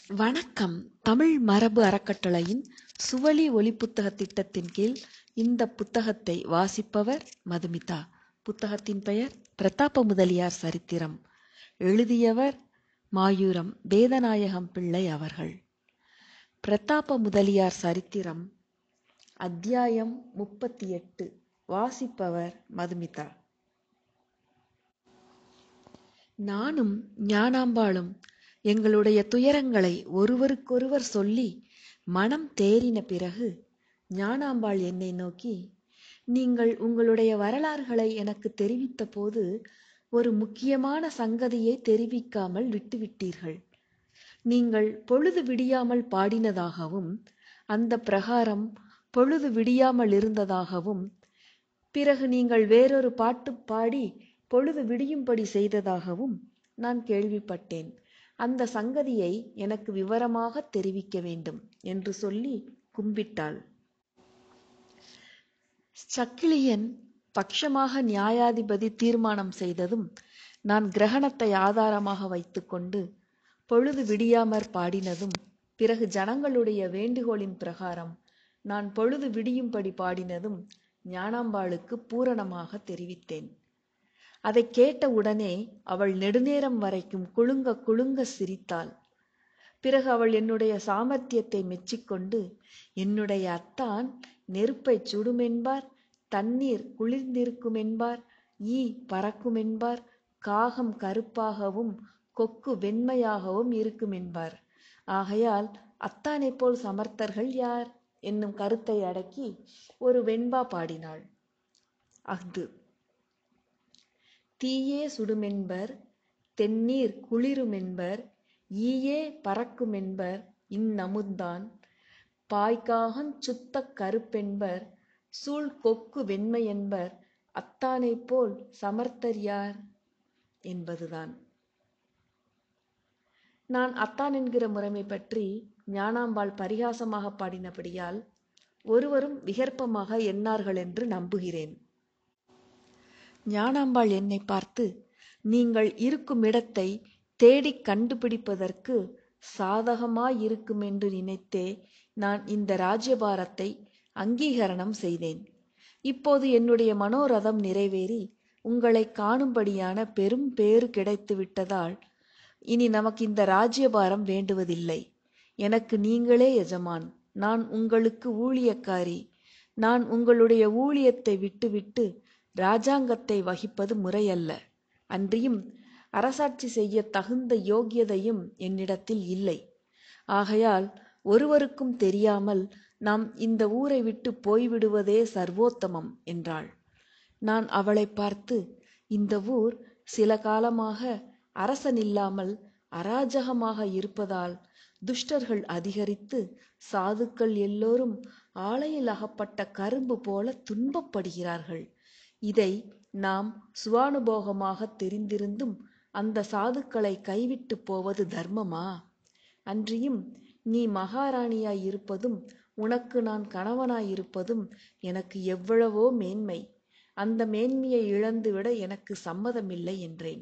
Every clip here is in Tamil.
வணக்கம் தமிழ் மரபு அறக்கட்டளையின் சுவழி ஒலிப்புத்தகத் திட்டத்தின் கீழ் இந்த புத்தகத்தை வாசிப்பவர் மதுமிதா புத்தகத்தின் பெயர் பிரதாப முதலியார் சரித்திரம் எழுதியவர் மாயூரம் வேதநாயகம் பிள்ளை அவர்கள் பிரதாப முதலியார் சரித்திரம் அத்தியாயம் முப்பத்தி எட்டு வாசிப்பவர் மதுமிதா நானும் ஞானாம்பாளும் எங்களுடைய துயரங்களை ஒருவருக்கொருவர் சொல்லி மனம் தேறின பிறகு ஞானாம்பாள் என்னை நோக்கி நீங்கள் உங்களுடைய வரலாறுகளை எனக்கு தெரிவித்த போது ஒரு முக்கியமான சங்கதியை தெரிவிக்காமல் விட்டுவிட்டீர்கள் நீங்கள் பொழுது விடியாமல் பாடினதாகவும் அந்த பிரகாரம் பொழுது விடியாமல் இருந்ததாகவும் பிறகு நீங்கள் வேறொரு பாட்டு பாடி பொழுது விடியும்படி செய்ததாகவும் நான் கேள்விப்பட்டேன் அந்த சங்கதியை எனக்கு விவரமாக தெரிவிக்க வேண்டும் என்று சொல்லி கும்பிட்டாள் சக்கிலியன் பட்சமாக நியாயாதிபதி தீர்மானம் செய்ததும் நான் கிரகணத்தை ஆதாரமாக வைத்துக்கொண்டு பொழுது விடியாமற் பாடினதும் பிறகு ஜனங்களுடைய வேண்டுகோளின் பிரகாரம் நான் பொழுது விடியும்படி பாடினதும் ஞானாம்பாளுக்கு பூரணமாக தெரிவித்தேன் அதை கேட்ட உடனே அவள் நெடுநேரம் வரைக்கும் குலுங்க குலுங்க சிரித்தாள் பிறகு அவள் என்னுடைய சாமர்த்தியத்தை மெச்சிக்கொண்டு என்னுடைய அத்தான் நெருப்பை சுடுமென்பார் தண்ணீர் குளிர்ந்திருக்குமென்பார் ஈ பறக்குமென்பார் காகம் கருப்பாகவும் கொக்கு வெண்மையாகவும் இருக்குமென்பார் ஆகையால் அத்தானை போல் சமர்த்தர்கள் யார் என்னும் கருத்தை அடக்கி ஒரு வெண்பா பாடினாள் அஃது தீயே சுடுமென்பர் தென்னீர் குளிருமென்பர் ஈயே பறக்குமென்பர் இந்நமுத்தான் பாய்க்காகஞ் சுத்தக் கருப்பென்பர் சூழ் கொக்கு வெண்மையென்பர் அத்தானைப் போல் சமர்த்தர் யார் என்பதுதான் நான் அத்தான் என்கிற முறைமை பற்றி ஞானாம்பாள் பரிகாசமாக பாடினபடியால் ஒருவரும் விகற்பமாக எண்ணார்கள் என்று நம்புகிறேன் ஞானாம்பாள் என்னை பார்த்து நீங்கள் இருக்கும் இடத்தை தேடிக் கண்டுபிடிப்பதற்கு சாதகமாயிருக்கும் என்று நினைத்தே நான் இந்த ராஜ்யபாரத்தை அங்கீகரணம் செய்தேன் இப்போது என்னுடைய மனோரதம் நிறைவேறி உங்களை காணும்படியான பெரும் பேறு கிடைத்து விட்டதால் இனி நமக்கு இந்த ராஜ்யபாரம் வேண்டுவதில்லை எனக்கு நீங்களே எஜமான் நான் உங்களுக்கு ஊழியக்காரி நான் உங்களுடைய ஊழியத்தை விட்டுவிட்டு ராஜாங்கத்தை வகிப்பது முறையல்ல அன்றியும் அரசாட்சி செய்ய தகுந்த யோக்கியதையும் என்னிடத்தில் இல்லை ஆகையால் ஒருவருக்கும் தெரியாமல் நாம் இந்த ஊரை விட்டு போய்விடுவதே சர்வோத்தமம் என்றாள் நான் அவளை பார்த்து இந்த ஊர் சில காலமாக அரசன் இல்லாமல் அராஜகமாக இருப்பதால் துஷ்டர்கள் அதிகரித்து சாதுக்கள் எல்லோரும் ஆலையில் அகப்பட்ட கரும்பு போல துன்பப்படுகிறார்கள் இதை நாம் சுவானுபோகமாக தெரிந்திருந்தும் அந்த சாதுக்களை கைவிட்டு போவது தர்மமா அன்றியும் நீ மகாராணியாய் இருப்பதும் உனக்கு நான் கணவனாயிருப்பதும் எனக்கு எவ்வளவோ மேன்மை அந்த மேன்மையை இழந்துவிட எனக்கு சம்மதமில்லை என்றேன்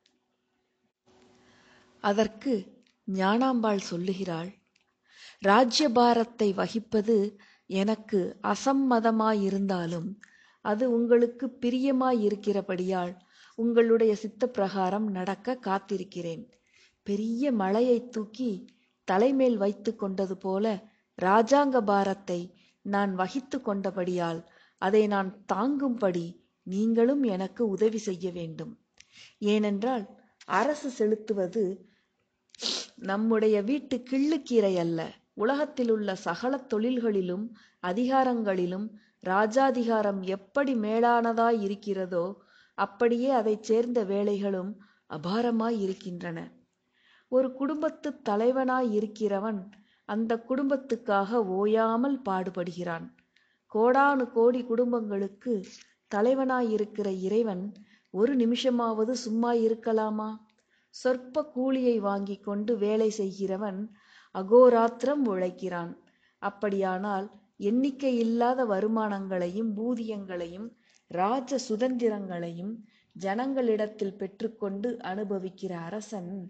அதற்கு ஞானாம்பாள் சொல்லுகிறாள் ராஜ்யபாரத்தை வகிப்பது எனக்கு அசம்மதமாயிருந்தாலும் அது உங்களுக்கு பிரியமாயிருக்கிறபடியால் உங்களுடைய சித்த பிரகாரம் நடக்க காத்திருக்கிறேன் பெரிய மலையை தூக்கி தலைமேல் வைத்து கொண்டது போல ராஜாங்க பாரத்தை நான் வகித்து கொண்டபடியால் அதை நான் தாங்கும்படி நீங்களும் எனக்கு உதவி செய்ய வேண்டும் ஏனென்றால் அரசு செலுத்துவது நம்முடைய வீட்டு கிள்ளுக்கீரை அல்ல உலகத்தில் உள்ள சகல தொழில்களிலும் அதிகாரங்களிலும் ராஜாதிகாரம் எப்படி மேலானதாய் இருக்கிறதோ அப்படியே அதைச் சேர்ந்த வேலைகளும் அபாரமாய் இருக்கின்றன ஒரு குடும்பத்து தலைவனாய் இருக்கிறவன் அந்த குடும்பத்துக்காக ஓயாமல் பாடுபடுகிறான் கோடானு கோடி குடும்பங்களுக்கு தலைவனாயிருக்கிற இறைவன் ஒரு நிமிஷமாவது சும்மா இருக்கலாமா சொற்ப கூலியை வாங்கி கொண்டு வேலை செய்கிறவன் அகோராத்திரம் உழைக்கிறான் அப்படியானால் எண்ணிக்கை இல்லாத வருமானங்களையும் ஊதியங்களையும் ராஜ சுதந்திரங்களையும் ஜனங்களிடத்தில் பெற்றுக்கொண்டு அனுபவிக்கிற அரசன்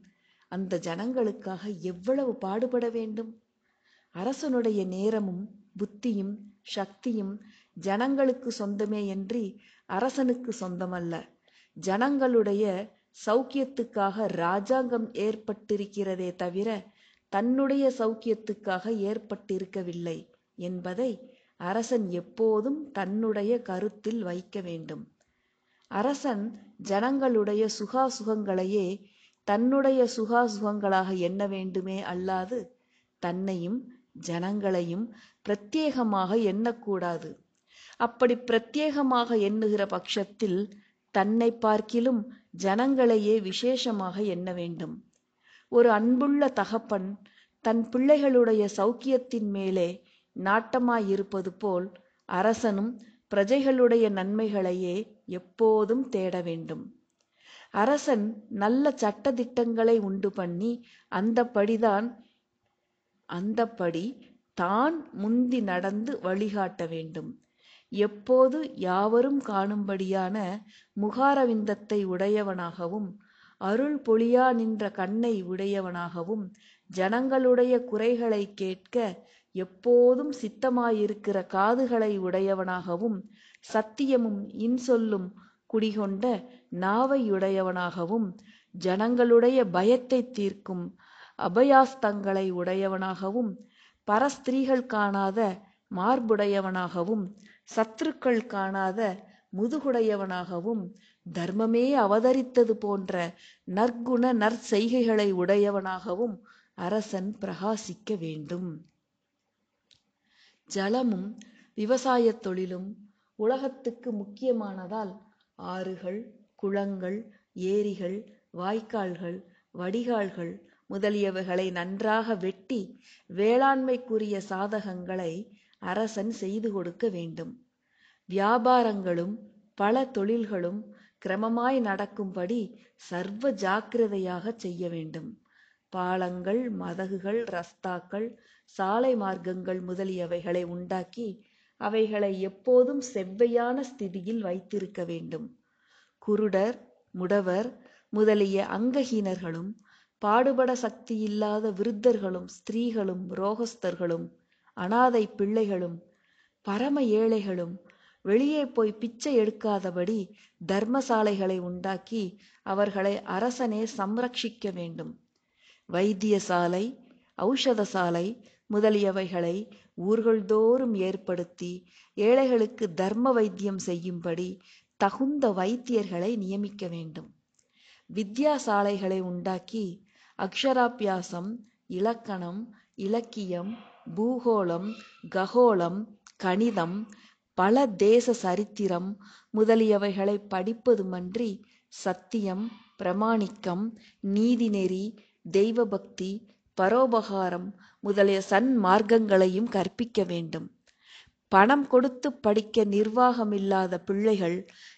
அந்த ஜனங்களுக்காக எவ்வளவு பாடுபட வேண்டும் அரசனுடைய நேரமும் புத்தியும் சக்தியும் ஜனங்களுக்கு சொந்தமே என்று அரசனுக்கு சொந்தமல்ல ஜனங்களுடைய சௌக்கியத்துக்காக ராஜாங்கம் ஏற்பட்டிருக்கிறதே தவிர தன்னுடைய சௌக்கியத்துக்காக ஏற்பட்டிருக்கவில்லை என்பதை அரசன் எப்போதும் தன்னுடைய கருத்தில் வைக்க வேண்டும் அரசன் ஜனங்களுடைய சுகாசுகங்களையே தன்னுடைய சுகாசுகங்களாக எண்ண வேண்டுமே அல்லாது தன்னையும் ஜனங்களையும் பிரத்யேகமாக எண்ணக்கூடாது அப்படி பிரத்யேகமாக எண்ணுகிற பட்சத்தில் தன்னை பார்க்கிலும் ஜனங்களையே விசேஷமாக எண்ண வேண்டும் ஒரு அன்புள்ள தகப்பன் தன் பிள்ளைகளுடைய சௌக்கியத்தின் மேலே நாட்டமாயிருப்பது போல் அரசனும் பிரஜைகளுடைய நன்மைகளையே எப்போதும் தேட வேண்டும் அரசன் நல்ல சட்டதிட்டங்களை உண்டு பண்ணி அந்தப்படிதான் அந்தப்படி தான் முந்தி நடந்து வழிகாட்ட வேண்டும் எப்போது யாவரும் காணும்படியான முகாரவிந்தத்தை உடையவனாகவும் அருள் பொழியா நின்ற கண்ணை உடையவனாகவும் ஜனங்களுடைய குறைகளை கேட்க எப்போதும் சித்தமாயிருக்கிற காதுகளை உடையவனாகவும் சத்தியமும் இன்சொல்லும் குடிகொண்ட நாவையுடையவனாகவும் ஜனங்களுடைய பயத்தை தீர்க்கும் அபயாஸ்தங்களை உடையவனாகவும் பரஸ்திரீகள் காணாத மார்புடையவனாகவும் சத்துருக்கள் காணாத முதுகுடையவனாகவும் தர்மமே அவதரித்தது போன்ற நற்குண நற்செய்கைகளை உடையவனாகவும் அரசன் பிரகாசிக்க வேண்டும் ஜலமும் விவசாயத் தொழிலும் உலகத்துக்கு முக்கியமானதால் ஆறுகள் குளங்கள் ஏரிகள் வாய்க்கால்கள் வடிகால்கள் முதலியவைகளை நன்றாக வெட்டி வேளாண்மைக்குரிய சாதகங்களை அரசன் செய்து கொடுக்க வேண்டும் வியாபாரங்களும் பல தொழில்களும் கிரமமாய் நடக்கும்படி சர்வ ஜாக்கிரதையாக செய்ய வேண்டும் பாலங்கள் மதகுகள் ரஸ்தாக்கள் சாலை மார்க்கங்கள் முதலியவைகளை உண்டாக்கி அவைகளை எப்போதும் செவ்வையான ஸ்திதியில் வைத்திருக்க வேண்டும் குருடர் முடவர் முதலிய அங்கஹீனர்களும் பாடுபட சக்தியில்லாத விருத்தர்களும் ஸ்திரீகளும் ரோகஸ்தர்களும் அனாதை பிள்ளைகளும் பரம ஏழைகளும் வெளியே போய் பிச்சை எடுக்காதபடி தர்மசாலைகளை உண்டாக்கி அவர்களை அரசனே சம்ரட்சிக்க வேண்டும் வைத்தியசாலை ஔஷதசாலை முதலியவைகளை ஊர்கள்தோறும் ஏற்படுத்தி ஏழைகளுக்கு தர்ம வைத்தியம் செய்யும்படி தகுந்த வைத்தியர்களை நியமிக்க வேண்டும் வித்யாசாலைகளை உண்டாக்கி அக்ஷராபியாசம் இலக்கணம் இலக்கியம் பூகோளம் ககோளம் கணிதம் பல தேச சரித்திரம் முதலியவைகளை படிப்பதுமன்றி சத்தியம் பிரமாணிக்கம் நீதிநெறி தெய்வபக்தி பரோபகாரம் முதலிய சன்மார்க்கங்களையும் கற்பிக்க வேண்டும் பணம் கொடுத்து படிக்க நிர்வாகமில்லாத பிள்ளைகள்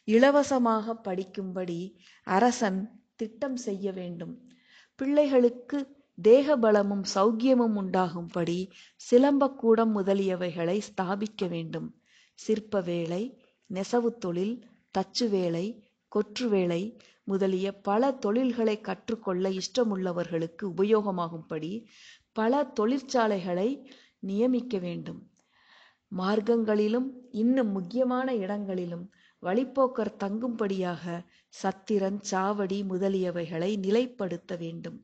இலவசமாக படிக்கும்படி அரசன் திட்டம் செய்ய வேண்டும் பிள்ளைகளுக்கு தேகபலமும் சௌக்கியமும் உண்டாகும்படி சிலம்பக்கூடம் முதலியவைகளை ஸ்தாபிக்க வேண்டும் சிற்ப வேலை நெசவுத் தொழில் தச்சு வேலை கொற்று வேலை முதலிய பல தொழில்களை கற்றுக்கொள்ள இஷ்டமுள்ளவர்களுக்கு உபயோகமாகும்படி பல தொழிற்சாலைகளை நியமிக்க வேண்டும் மார்க்கங்களிலும் இன்னும் முக்கியமான இடங்களிலும் வழிப்போக்கர் தங்கும்படியாக சத்திரன் சாவடி முதலியவைகளை நிலைப்படுத்த வேண்டும்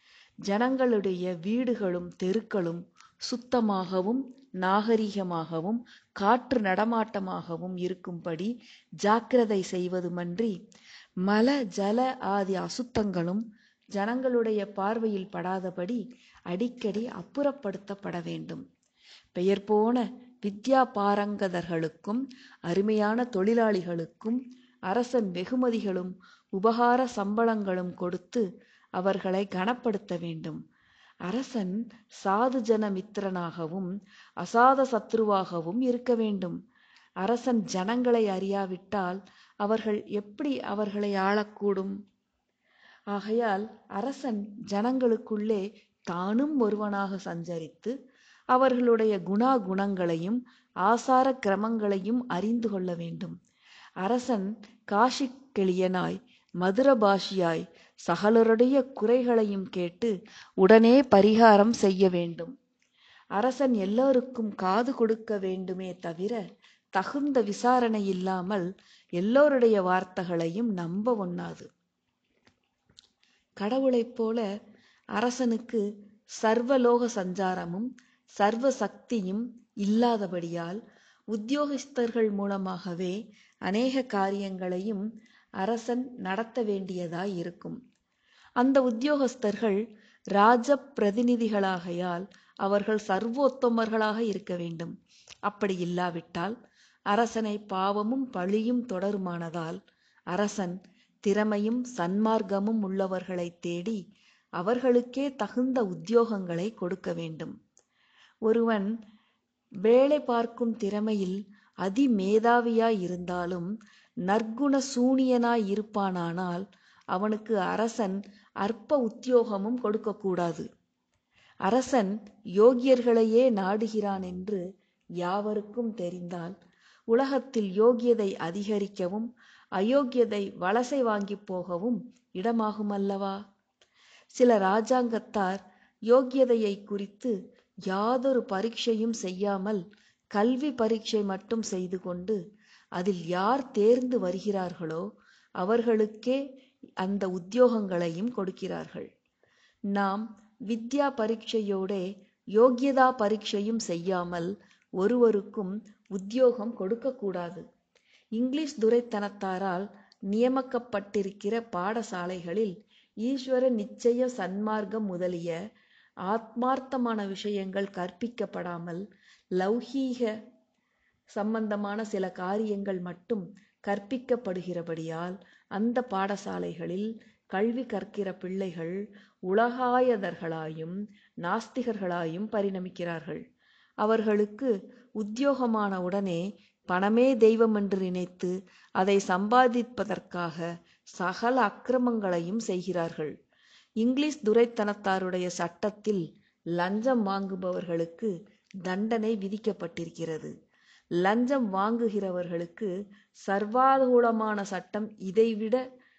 ஜனங்களுடைய வீடுகளும் தெருக்களும் சுத்தமாகவும் நாகரிகமாகவும் காற்று நடமாட்டமாகவும் இருக்கும்படி ஜாக்கிரதை செய்வதுமன்றி மல ஜல ஆதி அசுத்தங்களும் ஜனங்களுடைய பார்வையில் படாதபடி அடிக்கடி அப்புறப்படுத்தப்பட வேண்டும் பெயர் போன வித்யா பாரங்கதர்களுக்கும் அருமையான தொழிலாளிகளுக்கும் அரசன் வெகுமதிகளும் உபகார சம்பளங்களும் கொடுத்து அவர்களை கனப்படுத்த வேண்டும் அரசன் சாது ஜன மித்திரனாகவும் அசாத சத்ருவாகவும் இருக்க வேண்டும் அரசன் ஜனங்களை அறியாவிட்டால் அவர்கள் எப்படி அவர்களை ஆளக்கூடும் ஆகையால் அரசன் ஜனங்களுக்குள்ளே தானும் ஒருவனாக சஞ்சரித்து அவர்களுடைய குணா குணங்களையும் ஆசார கிரமங்களையும் அறிந்து கொள்ள வேண்டும் அரசன் காஷி கிளியனாய் மதுரபாஷியாய் சகலருடைய குறைகளையும் கேட்டு உடனே பரிகாரம் செய்ய வேண்டும் அரசன் எல்லோருக்கும் காது கொடுக்க வேண்டுமே தவிர தகுந்த விசாரணை இல்லாமல் எல்லோருடைய வார்த்தைகளையும் நம்ப ஒண்ணாது கடவுளைப் போல அரசனுக்கு சர்வலோக சஞ்சாரமும் சர்வ சக்தியும் இல்லாதபடியால் உத்தியோகஸ்தர்கள் மூலமாகவே அநேக காரியங்களையும் அரசன் நடத்த வேண்டியதாய் இருக்கும் அந்த உத்தியோகஸ்தர்கள் ராஜ பிரதிநிதிகளாகையால் அவர்கள் சர்வோத்தமர்களாக இருக்க வேண்டும் அப்படி இல்லாவிட்டால் அரசனை பாவமும் பழியும் தொடருமானதால் அரசன் திறமையும் சன்மார்க்கமும் உள்ளவர்களை தேடி அவர்களுக்கே தகுந்த உத்தியோகங்களை கொடுக்க வேண்டும் ஒருவன் வேலை பார்க்கும் திறமையில் அதிமேதாவியாய் இருந்தாலும் நற்குண சூனியனாய் இருப்பானானால் அவனுக்கு அரசன் அற்ப உத்தியோகமும் கொடுக்கக்கூடாது அரசன் யோகியர்களையே நாடுகிறான் என்று யாவருக்கும் தெரிந்தால் உலகத்தில் யோகியதை அதிகரிக்கவும் அயோக்கியதை வலசை வாங்கி போகவும் இடமாகுமல்லவா சில ராஜாங்கத்தார் யோக்கியதையை குறித்து யாதொரு பரீட்சையும் செய்யாமல் கல்வி பரீட்சை மட்டும் செய்து கொண்டு அதில் யார் தேர்ந்து வருகிறார்களோ அவர்களுக்கே அந்த உத்தியோகங்களையும் கொடுக்கிறார்கள் நாம் வித்யா பரீட்சையோடே யோக்கியதா பரீட்சையும் செய்யாமல் ஒருவருக்கும் உத்தியோகம் கொடுக்கக்கூடாது இங்கிலீஷ் துரைத்தனத்தாரால் நியமிக்கப்பட்டிருக்கிற பாடசாலைகளில் ஈஸ்வர நிச்சய சன்மார்க்கம் முதலிய ஆத்மார்த்தமான விஷயங்கள் கற்பிக்கப்படாமல் லௌகீக சம்பந்தமான சில காரியங்கள் மட்டும் கற்பிக்கப்படுகிறபடியால் அந்த பாடசாலைகளில் கல்வி கற்கிற பிள்ளைகள் உலகாயதர்களாயும் நாஸ்திகர்களாயும் பரிணமிக்கிறார்கள் அவர்களுக்கு உத்தியோகமான உடனே பணமே தெய்வம் என்று நினைத்து அதை சம்பாதிப்பதற்காக சகல அக்கிரமங்களையும் செய்கிறார்கள் இங்கிலீஷ் துரைத்தனத்தாருடைய சட்டத்தில் லஞ்சம் வாங்குபவர்களுக்கு தண்டனை விதிக்கப்பட்டிருக்கிறது லஞ்சம் வாங்குகிறவர்களுக்கு சர்வாதூலமான சட்டம் இதைவிட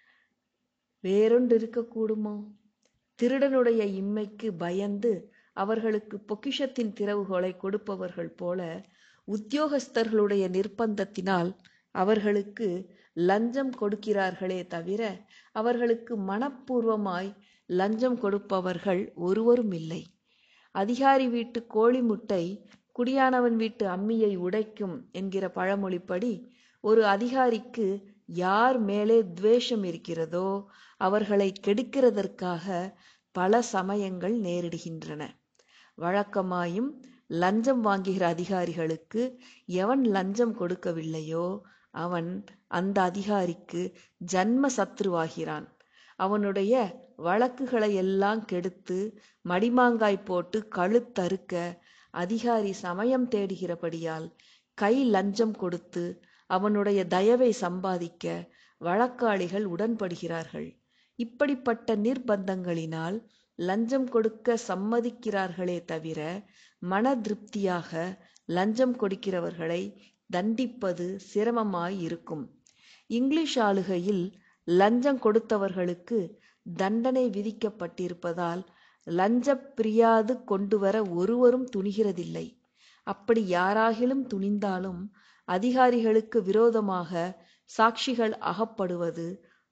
வேறொன்று இருக்கக்கூடுமோ திருடனுடைய இம்மைக்கு பயந்து அவர்களுக்கு பொக்கிஷத்தின் திறவுகோலை கொடுப்பவர்கள் போல உத்தியோகஸ்தர்களுடைய நிர்பந்தத்தினால் அவர்களுக்கு லஞ்சம் கொடுக்கிறார்களே தவிர அவர்களுக்கு மனப்பூர்வமாய் லஞ்சம் கொடுப்பவர்கள் ஒருவரும் இல்லை அதிகாரி வீட்டு கோழி முட்டை குடியானவன் வீட்டு அம்மியை உடைக்கும் என்கிற பழமொழிப்படி ஒரு அதிகாரிக்கு யார் மேலே துவேஷம் இருக்கிறதோ அவர்களை கெடுக்கிறதற்காக பல சமயங்கள் நேரிடுகின்றன வழக்கமாயும் லஞ்சம் வாங்குகிற அதிகாரிகளுக்கு எவன் லஞ்சம் கொடுக்கவில்லையோ அவன் அந்த அதிகாரிக்கு ஜன்ம சத்ருவாகிறான் அவனுடைய வழக்குகளை எல்லாம் கெடுத்து மடிமாங்காய் போட்டு கழுத்தறுக்க அதிகாரி சமயம் தேடுகிறபடியால் கை லஞ்சம் கொடுத்து அவனுடைய தயவை சம்பாதிக்க வழக்காளிகள் உடன்படுகிறார்கள் இப்படிப்பட்ட நிர்பந்தங்களினால் லஞ்சம் கொடுக்க சம்மதிக்கிறார்களே தவிர மன திருப்தியாக லஞ்சம் கொடுக்கிறவர்களை தண்டிப்பது சிரமமாய் இருக்கும் இங்கிலீஷ் ஆளுகையில் லஞ்சம் கொடுத்தவர்களுக்கு தண்டனை விதிக்கப்பட்டிருப்பதால் லஞ்ச பிரியாது கொண்டு வர ஒருவரும் துணிகிறதில்லை அப்படி யாராகிலும் துணிந்தாலும் அதிகாரிகளுக்கு விரோதமாக சாட்சிகள் அகப்படுவது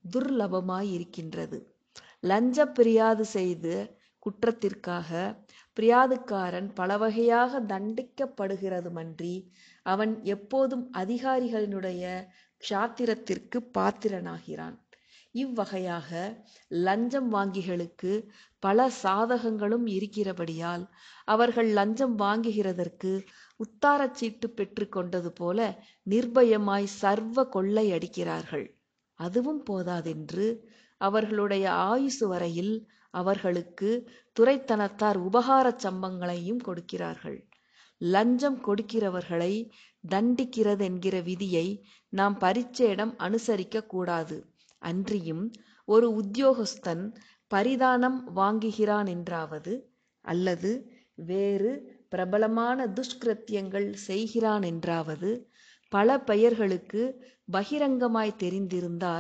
துர்லபமாயிருக்கின்றது லஞ்ச பிரியாது செய்து குற்றத்திற்காக பிரியாதுக்காரன் பல வகையாக தண்டிக்கப்படுகிறதுமன்றி அவன் எப்போதும் அதிகாரிகளினுடைய க்ஷாத்திரத்திற்கு பாத்திரனாகிறான் இவ்வகையாக லஞ்சம் வாங்கிகளுக்கு பல சாதகங்களும் இருக்கிறபடியால் அவர்கள் லஞ்சம் வாங்குகிறதற்கு உத்தாரச் சீட்டு பெற்று கொண்டது போல நிர்பயமாய் சர்வ கொள்ளை அடிக்கிறார்கள் அதுவும் போதாதென்று அவர்களுடைய ஆயுசு வரையில் அவர்களுக்கு துரைத்தனத்தார் உபகாரச் சம்பங்களையும் கொடுக்கிறார்கள் லஞ்சம் கொடுக்கிறவர்களை தண்டிக்கிறது என்கிற விதியை நாம் பரிச்சேடம் அனுசரிக்க கூடாது அன்றியும் ஒரு உத்தியோகஸ்தன் பரிதானம் வாங்குகிறான் என்றாவது அல்லது வேறு பிரபலமான துஷ்கிருத்தியங்கள் செய்கிறான் என்றாவது பல பெயர்களுக்கு பகிரங்கமாய் தெரிந்திருந்தால்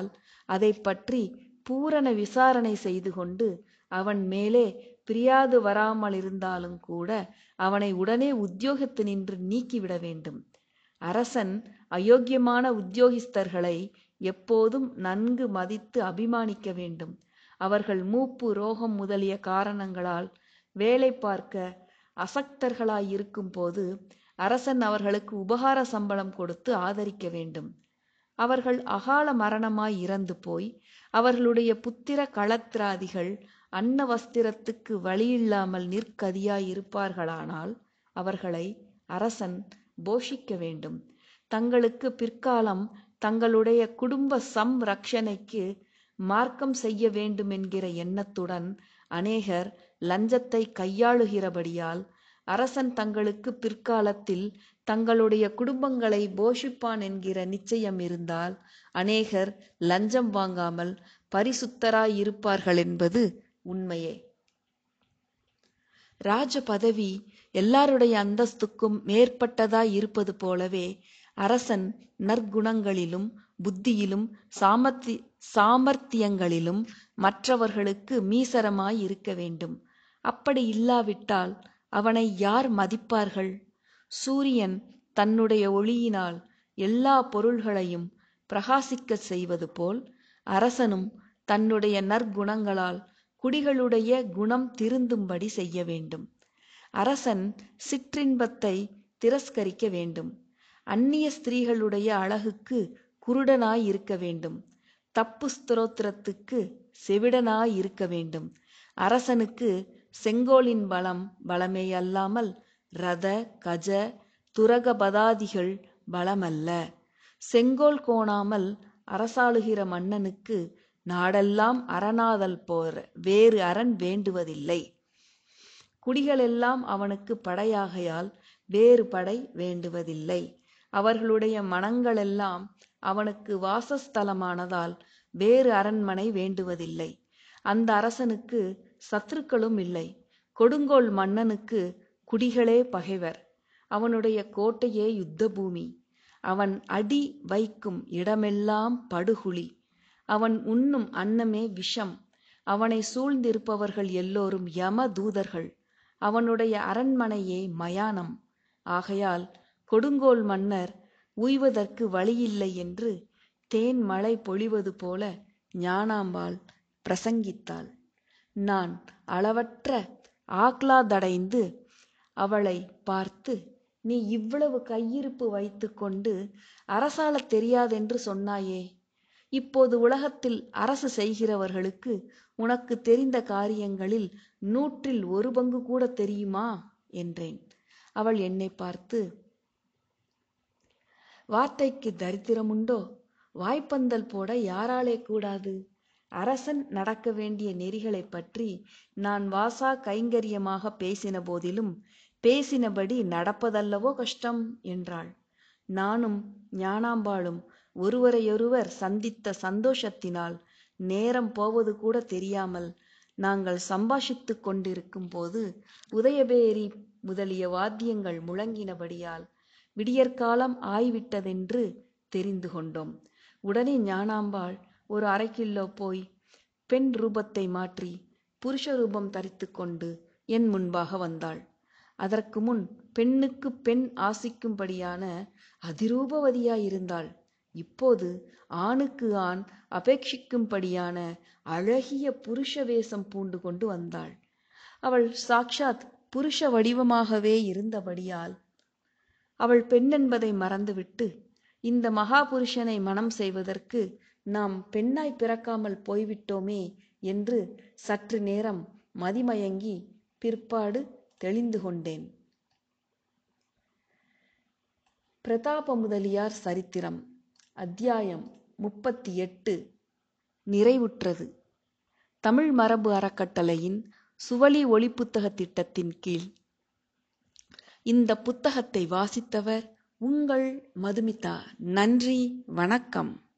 அதை பற்றி பூரண விசாரணை செய்து கொண்டு அவன் மேலே பிரியாது வராமலிருந்தாலும் கூட அவனை உடனே உத்தியோகத்தினின்று நீக்கிவிட வேண்டும் அரசன் அயோக்கியமான உத்தியோகஸ்தர்களை எப்போதும் நன்கு மதித்து அபிமானிக்க வேண்டும் அவர்கள் மூப்பு ரோகம் முதலிய காரணங்களால் வேலை பார்க்க அசக்தர்களாயிருக்கும் போது அரசன் அவர்களுக்கு உபகார சம்பளம் கொடுத்து ஆதரிக்க வேண்டும் அவர்கள் அகால மரணமாய் இறந்து போய் அவர்களுடைய புத்திர களத்திராதிகள் அன்ன வஸ்திரத்துக்கு வழியில்லாமல் நிற்கதியாய் இருப்பார்களானால் அவர்களை அரசன் போஷிக்க வேண்டும் தங்களுக்கு பிற்காலம் தங்களுடைய குடும்ப சம்ரக்ஷணைக்கு மார்க்கம் செய்ய வேண்டும் என்கிற எண்ணத்துடன் அநேகர் லஞ்சத்தை கையாளுகிறபடியால் அரசன் தங்களுக்கு பிற்காலத்தில் தங்களுடைய குடும்பங்களை போஷிப்பான் என்கிற நிச்சயம் இருந்தால் அநேகர் லஞ்சம் வாங்காமல் பரிசுத்தராயிருப்பார்கள் என்பது உண்மையே ராஜ பதவி எல்லாருடைய அந்தஸ்துக்கும் மேற்பட்டதாய் இருப்பது போலவே அரசன் நற்குணங்களிலும் புத்தியிலும் சாமர்த்தி சாமர்த்தியங்களிலும் மற்றவர்களுக்கு மீசரமாய் இருக்க வேண்டும் அப்படி இல்லாவிட்டால் அவனை யார் மதிப்பார்கள் சூரியன் தன்னுடைய ஒளியினால் எல்லா பொருள்களையும் பிரகாசிக்கச் செய்வது போல் அரசனும் தன்னுடைய நற்குணங்களால் குடிகளுடைய குணம் திருந்தும்படி செய்ய வேண்டும் அரசன் சிற்றின்பத்தை திரஸ்கரிக்க வேண்டும் அந்நிய ஸ்திரீகளுடைய அழகுக்கு குருடனாய் இருக்க வேண்டும் தப்பு ஸ்தோத்திரத்துக்கு செவிடனாய் இருக்க வேண்டும் அரசனுக்கு செங்கோலின் பலம் பலமே அல்லாமல் ரத கஜ துரகபதாதிகள் பலமல்ல செங்கோல் கோணாமல் அரசாளுகிற மன்னனுக்கு நாடெல்லாம் அரணாதல் போர் வேறு அரண் வேண்டுவதில்லை குடிகளெல்லாம் அவனுக்கு படையாகையால் வேறு படை வேண்டுவதில்லை அவர்களுடைய மனங்களெல்லாம் அவனுக்கு வாசஸ்தலமானதால் வேறு அரண்மனை வேண்டுவதில்லை அந்த அரசனுக்கு சத்துருக்களும் இல்லை கொடுங்கோல் மன்னனுக்கு குடிகளே பகைவர் அவனுடைய கோட்டையே யுத்த பூமி அவன் அடி வைக்கும் இடமெல்லாம் படுகுழி அவன் உண்ணும் அன்னமே விஷம் அவனை சூழ்ந்திருப்பவர்கள் எல்லோரும் யம தூதர்கள் அவனுடைய அரண்மனையே மயானம் ஆகையால் கொடுங்கோல் மன்னர் உய்வதற்கு வழியில்லை என்று தேன் மழை பொழிவது போல ஞானாம்பாள் பிரசங்கித்தாள் நான் அளவற்ற ஆக்லாதடைந்து அவளை பார்த்து நீ இவ்வளவு கையிருப்பு வைத்துக்கொண்டு அரசாளத் தெரியாதென்று சொன்னாயே இப்போது உலகத்தில் அரசு செய்கிறவர்களுக்கு உனக்கு தெரிந்த காரியங்களில் நூற்றில் ஒரு பங்கு கூட தெரியுமா என்றேன் அவள் என்னை பார்த்து வார்த்தைக்கு தரித்திரமுண்டோ வாய்ப்பந்தல் போட யாராலே கூடாது அரசன் நடக்க வேண்டிய நெறிகளைப் பற்றி நான் வாசா கைங்கரியமாக பேசின போதிலும் பேசினபடி நடப்பதல்லவோ கஷ்டம் என்றாள் நானும் ஞானாம்பாளும் ஒருவரையொருவர் சந்தித்த சந்தோஷத்தினால் நேரம் போவது கூட தெரியாமல் நாங்கள் சம்பாஷித்துக் கொண்டிருக்கும் போது உதயபேரி முதலிய வாத்தியங்கள் முழங்கினபடியால் விடியற்காலம் ஆய்விட்டதென்று தெரிந்து கொண்டோம் உடனே ஞானாம்பாள் ஒரு அரை கிலோ போய் பெண் ரூபத்தை மாற்றி புருஷ ரூபம் தரித்து கொண்டு என் முன்பாக வந்தாள் அதற்கு முன் பெண்ணுக்கு பெண் ஆசிக்கும்படியான அதிரூபவதியாயிருந்தாள் இப்போது ஆணுக்கு ஆண் அபேட்சிக்கும்படியான அழகிய புருஷ வேஷம் பூண்டு கொண்டு வந்தாள் அவள் சாக்ஷாத் புருஷ வடிவமாகவே இருந்தபடியால் அவள் பெண்ணென்பதை மறந்துவிட்டு இந்த மகாபுருஷனை மனம் செய்வதற்கு நாம் பெண்ணாய் பிறக்காமல் போய்விட்டோமே என்று சற்று நேரம் மதிமயங்கி பிற்பாடு தெளிந்து கொண்டேன் பிரதாப முதலியார் சரித்திரம் அத்தியாயம் முப்பத்தி எட்டு நிறைவுற்றது தமிழ் மரபு அறக்கட்டளையின் சுவழி ஒளி புத்தக திட்டத்தின் கீழ் இந்த புத்தகத்தை வாசித்தவர் உங்கள் மதுமிதா நன்றி வணக்கம்